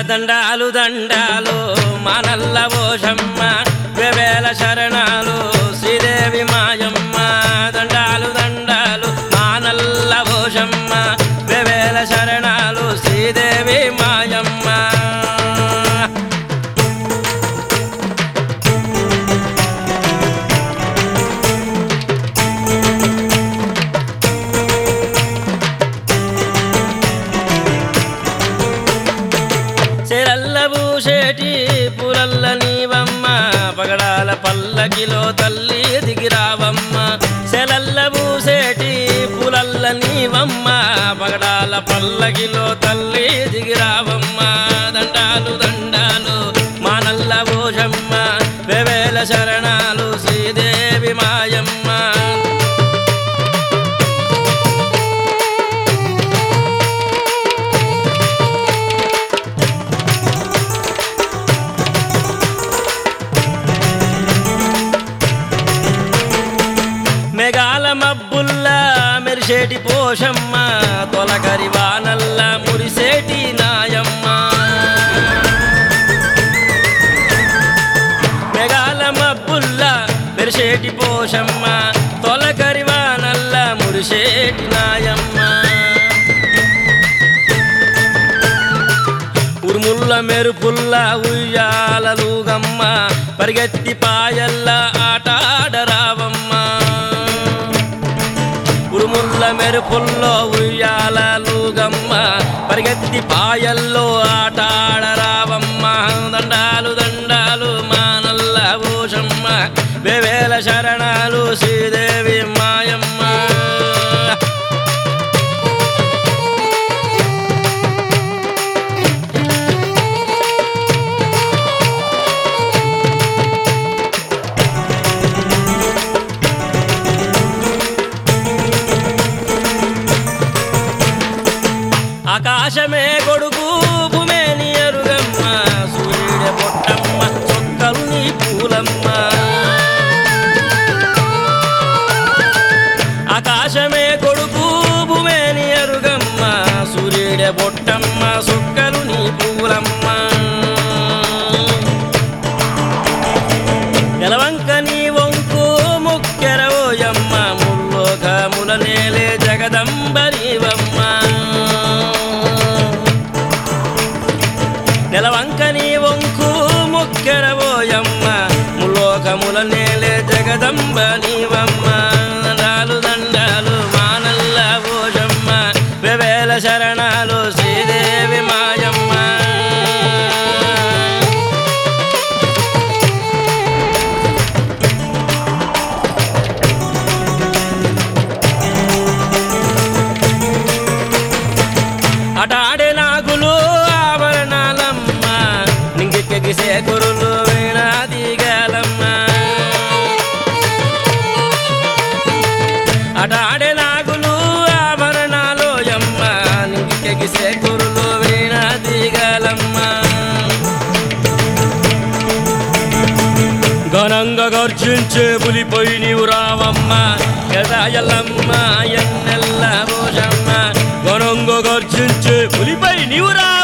దండాలు దండాలు మా నల్ల ఓషమ్మ వేవేల శరణాలు శ్రీదేవి మాయమ్మ దండాలు దండాలు మా నల్ల ఓషమ్మ వేవేల శరణాలు శ్రీదేవి మాయమ్మ చెరల్ల పూసేటి పూలల్ల నీవమ్మ పగడాల పల్లకిలో తల్లి దిగిరావమ్మ చెలల్ల పూసేటి పూలల్ల నీవమ్మ పగడాల పల్లకిలో తల్లి దిగిరావమ్మ దండాలు దండాలు మా నల్ల భూషమ్మ వేవేల శరణాలు శ్రీదేవి మాయమ్మ మెగాల మబ్బుల్లా మెరిసేటి పోషమ్మ తొలగరి వానల్ల మురిసేటి నాయమ్మ మెగాల మబ్బుల్లా మెరిసేటి పోషమ్మ తొలగరి వానల్ల మురిసేటి నాయమ్మ ఉరుముల్ల మెరుపుల్ల ఉయ్యాలలుగమ్మ పరిగెత్తి పాయల్ల ఆటాడరావమ్మ ఉరుముల్ల మెరుపుల్లో ఉయ్యాలలుగమ్మ పరిగెత్తి పాయల్లో ఆటాడరావమ్మ దండాలు దండాలు మానల్ల భూషమ్మ వేవేల శరణాలు శ్రీదేవి మాయమ్మ ఆకాశమే కొడుకు భూమేని ఎరుగమ్మ సూర్యుడే పొట్టమ్మ చొక్కలు నీ పూలమ్మ ఆకాశమే కొడుకు భూమేని ఎరుగమ్మ సూర్యుడే పొట్టమ్మ సుక్కలు నీ పూలమ్మ నెలవంక నీ వంకు ముక్కెరవోయమ్మ ముల్లోకముల నేలే జగదంబరీవమ్మ నెలవంక నీ వంకు ముక్కెరవోయమ్మ ముల్లోకముల నేలే జగదంబ నీవమ్మ దండాలు దండాలు మానల్ల భోజమ్మ వెవేల శరణాలు శ్రీదేవి మాయమ్మ అటాడే నాగులు ఆభరణాలమ్మ నింగికెగిసే కురులు వీణాదిగాలమ్మ అటాడే నాగులు ఆభరణాలు యమ్మ నింగికెగిసే కురులు వీణాదిగాలమ్మ ఘనంగా గర్జించే పులిపోయి నీవు రావమ్మ ఎదాయలమ్మ ఎన్నెల్ల భోజమ్మ ఘనంగా గర్జించే పులిపై నీవు రావమ్మ